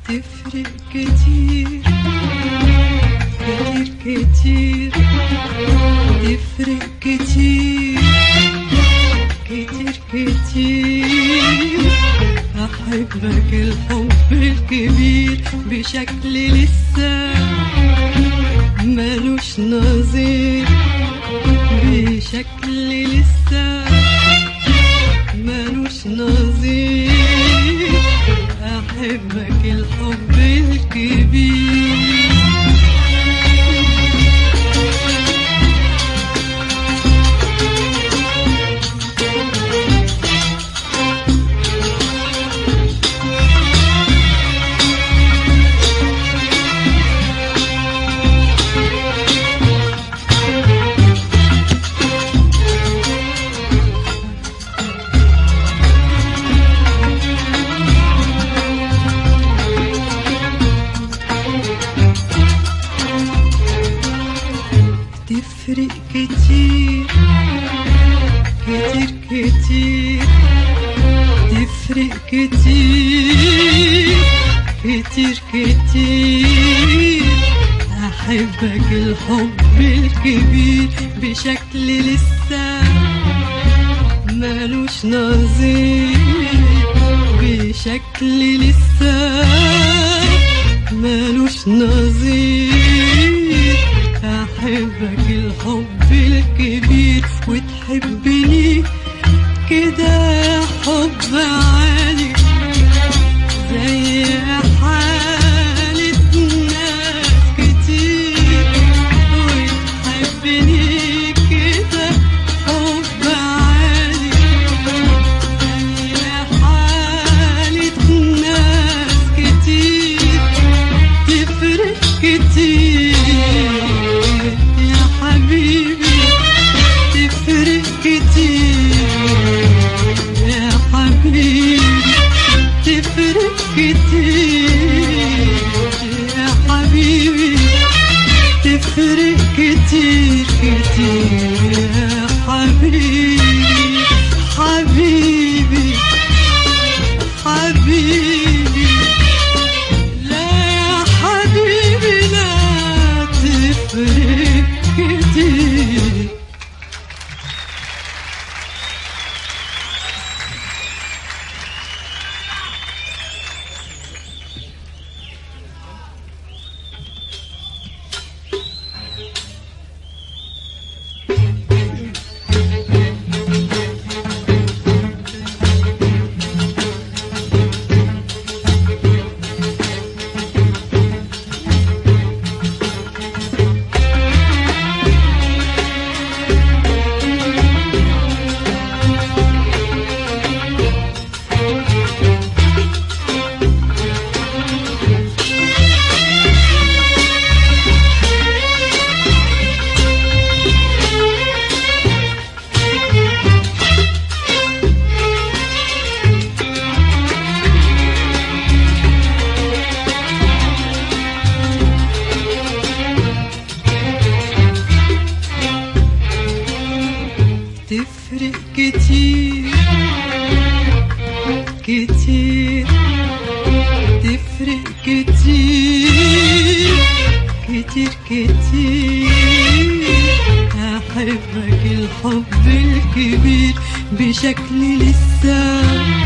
تفرق كتير كتير كتير تفرق كتير كتير كتير أحبك الحب الكبير بشكل لسه ملوش نظير بشكل لسه ملوش نظير أحبك الحب الكبير تفرق كتير كتير كتير تفرق كتير كتير كتير أحبك الحب الكبير بشكل لسه ملوش نظير بشكل لسه ملوش نظير أحبك الحب الكبير وتحبني كده حب عالي زي حالة ناس كتير وتحبني كده حب عالي زي حالة ناس كتير تفرق كتير يا حبيبي تفرق كتير يا حبيبي تفرق كتير يا حبيبي تفرق كتير كتير يا حبيبي حبيبي حبيبي لا يا حبيبي لا تفرق كتير تفرق كتير كتير تفرق كتير كتير كتير أحبك الحب الكبير بشكل لسه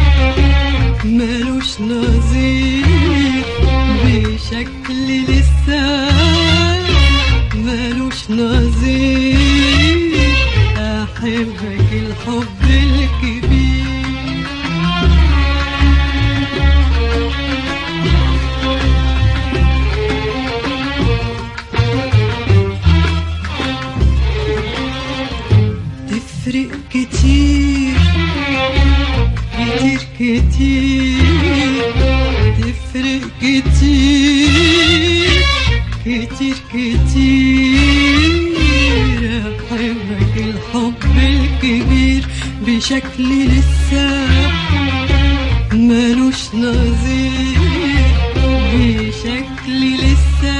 ملوش نظير بشكل لسه ملوش نظير أحبك الحب الكبير تفرق كتير كتير كتير تفرق كتير كتير كتير أحبك الحب الكبير بشكل لسه ملوش نظير بشكل لسه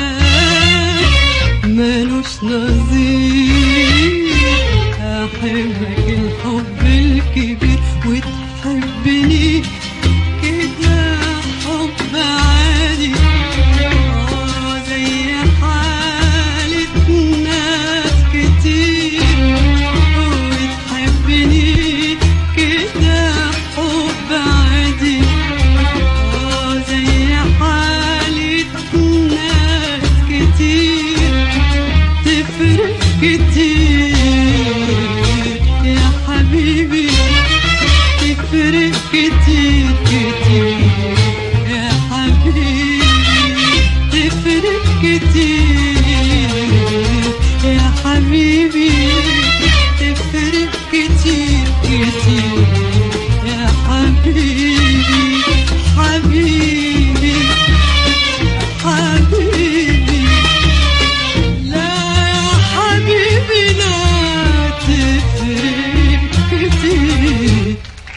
ملوش نظير أحبك الحب الكبير وتحبني كده حب عادي كتير يا حبيبي تفرق كتير كتير يا حبيبي تفرق كتير يا حبيبي تفرق كتير كتير يا حبيبي حبيبي حبيبي لا يا حبيبي لا تفرق كتير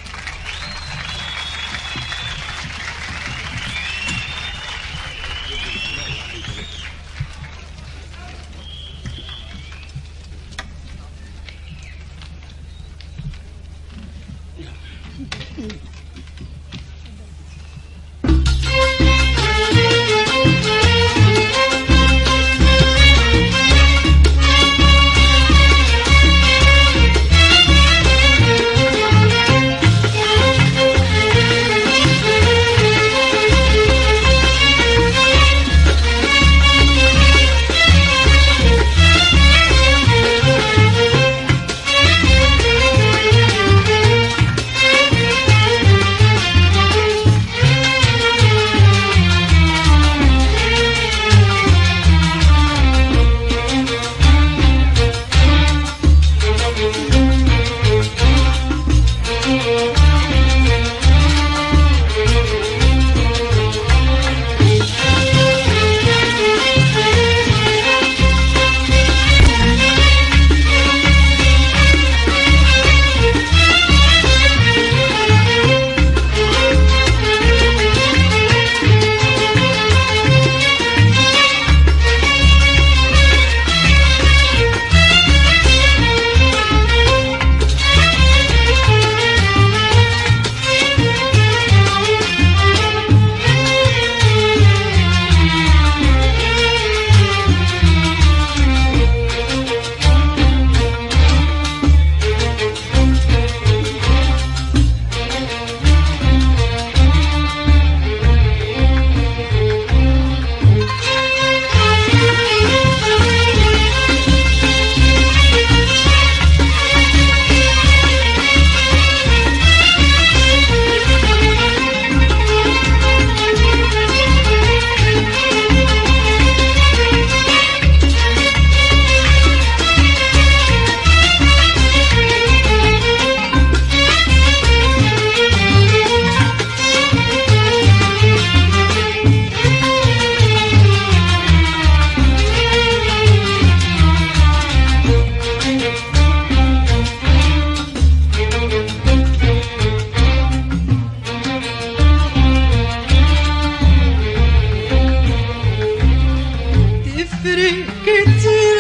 تفرق كتير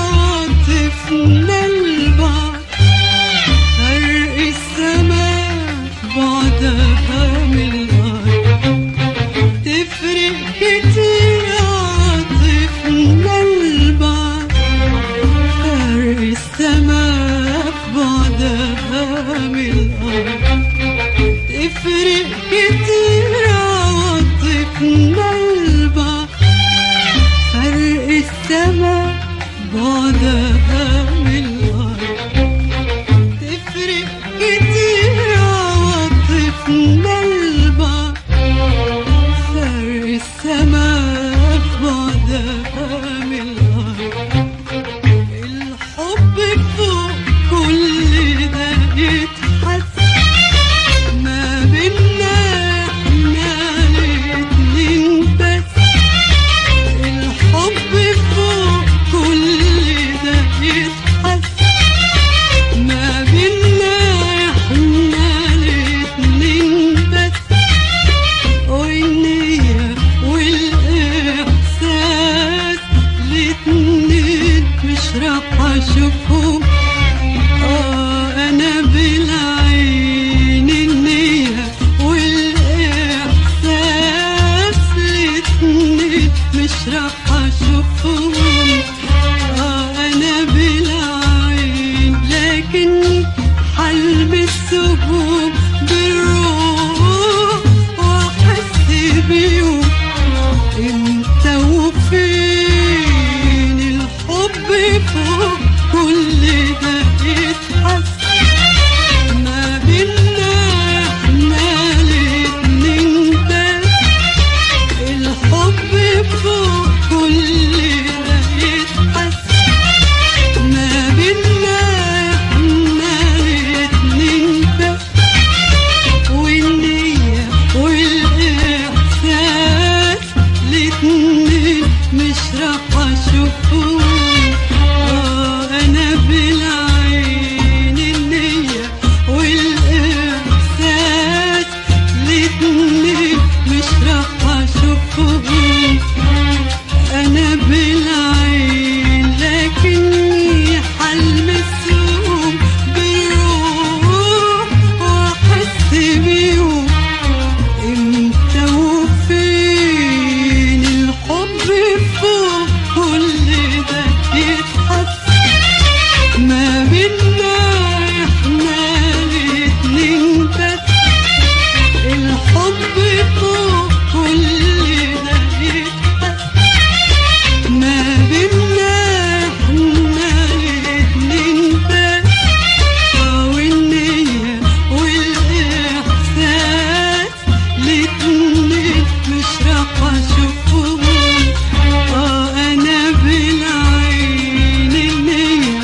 عاطفنا لبعض فرق السماء بعدها من الأرض تفرق كتير عاطفنا لبعض فرق السماء بعدها من الأرض تفرق كتير عواطفنا لبعض فرق السما بعدها من الأرض تفرق كتير عواطفنا لبعض فرق السما بعدها من الأرض الحب فوق كل ده يتحس ما بينا احنا الاتنين بس الحب فوق كل ده يتحس ما بينا احنا الاتنين بس والنية والإحساس الاتنين مش راح أشوفهم آه أنا بالعين النية والإحساس الاتنين مش راح أشوفهم آه أنا بالعين لكني حلبسهم بالروح وأحس بيهم امتى وفين الحب فوق راح اشوفهم آه انا بالعين النية والاحساس الاتنين مش راح اشوفهم انا بالعين لكني حلمسهم بالروح واحس بيهم امتى وفين الحب فوق كل ده يتحس ما بينا احنا الاتنين بس الحب فوق كل ده يتحس ما بينا احنا الاتنين بس والنية والإحساس الاتنين مش راح أشوفهم آه أنا بالعين النية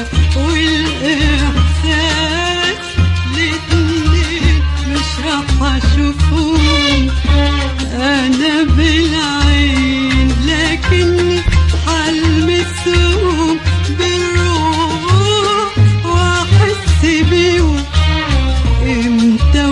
والإحساس الاتنين مش راح أشوفهم أنا بالعين لكني حلمسهم بالروح وأحس بيهم امتى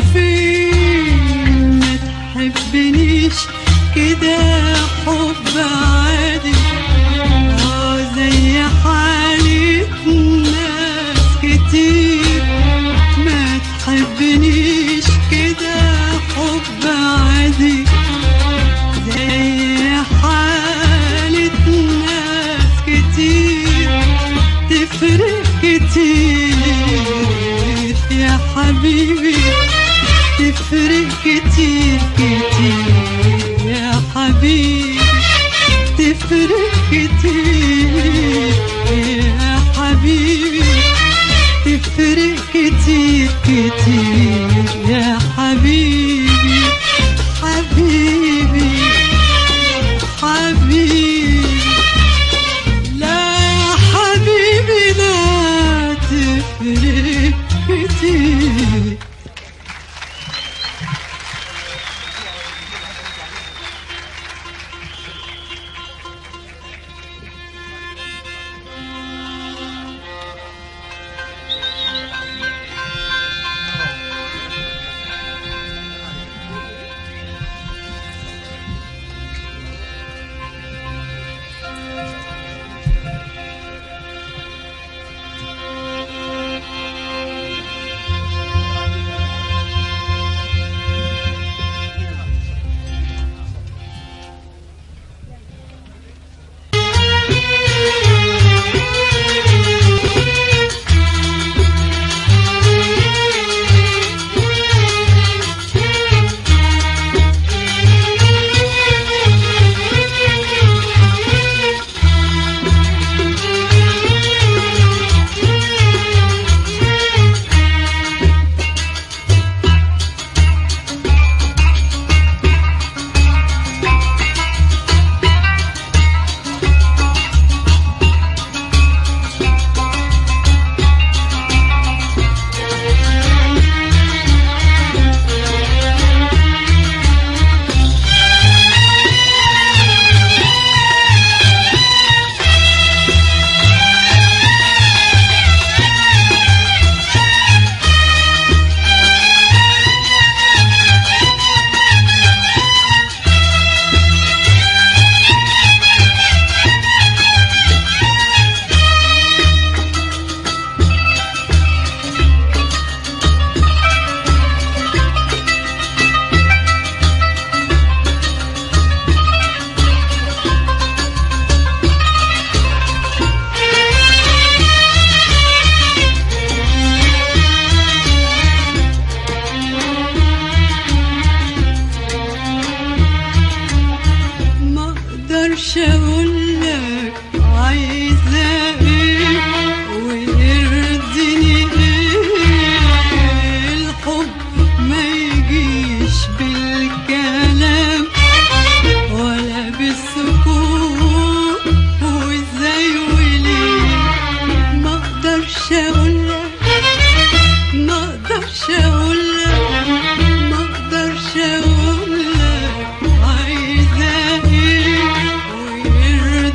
وفين ما تحبنيش كده حب عادي اه زي حالة ناس كتير ما تحبنيش كده حب عادي زي حالة ناس كتير تفرق كتير يا حبيبي تفرق كتير كتير يا حبيبي تفرق كتير يا حبيبي تفرق كتير كتير يا حبيبي حبيبي حبيبي لا يا حبيبي لا تفرق كتير اقدرش اقول لك عايزه ايه ويرضيني ايه الحب ما يجيش بالكلام ولا بالسكوت وازاي وليه ما اقدرش اقول لك ما اقدرش اقول لك ما اقدرش اقول لك عايزه ايه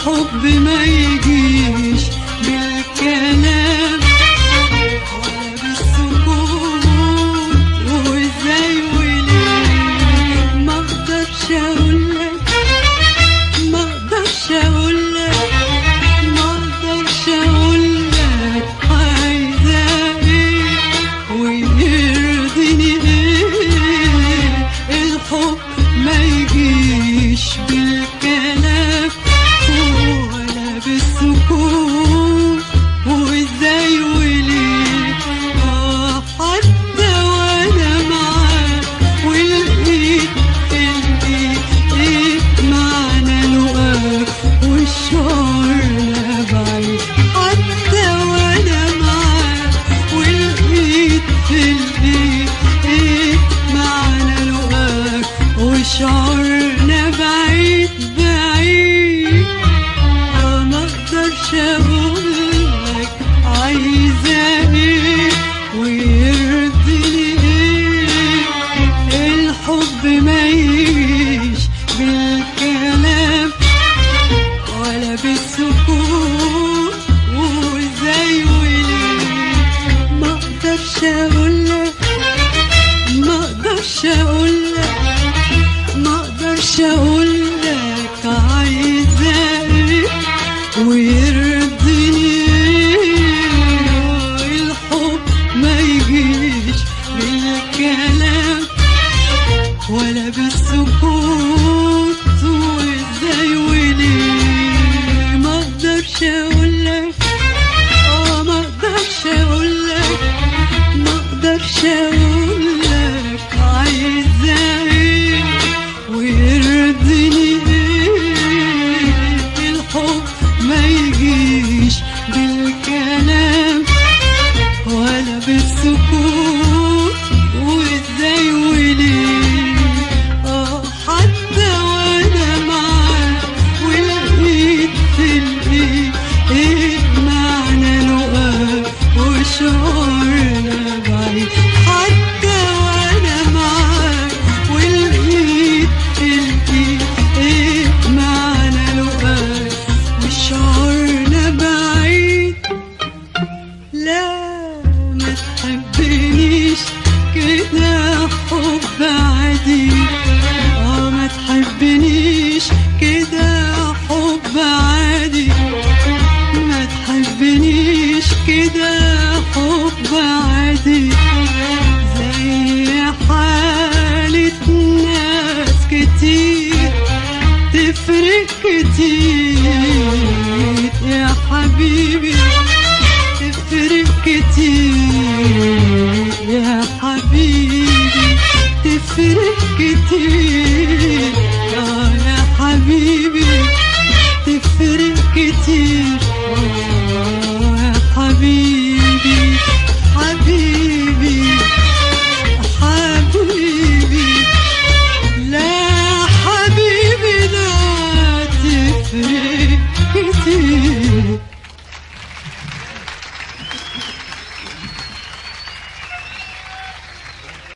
الحب ما يجيش بالكلام ولا بالسكوت وازاي وليه ما اقدرش اقولك ما اقدرش اقولك ما اقدرش اقولك عايزة ايه ويرضيني ايه الحب ما يجيش بالكلام ولا بالسكوت وازاي وليه آه حتى وانا معاك والايد الايد ايه معنى لقاك والشعر بعيد حتى وانا معاك والايد في الايد ايه معنى لقاك وشعرنا بعيد بعيد آه ما اقدرش اقولك عايزة ايه ويرضيني ايه الحب ما يجيش بالكلام ولا بالسكوت وازاي وليه ما اقدرش اقولك ما اقدرش اقولك ما اقدرش اقولك عايزة ايه ويرضيني ايه الحب ما يجيش بالكلام ولا بالسكوت وازاي وليه ما اقدرش اقولك اه ما اقدرش اقولك ما اقدرش اقولك عايزة ايه ويرضيني ايه الحب ما يجيش بالكلام ولا بالسكوت وازاي وليه اه حتى وانا معاك والايد في الايد ايه معنى لقاك وشعورنا بعيد حتى وانا معاك والايد في الايد ايه معنى لقاك وشعورنا بعيد لا ما تحبنيش كده حب عادي اه ما تحبنيش كده حب عادي ما تحبنيش كده حب عادي زي حالة ناس كتير تفرق كتير يا حبيبي تفرق كتير يا حبيبي تفرق كتير آه يا حبيبي تفرق كتير آه يا حبيبي حبيبي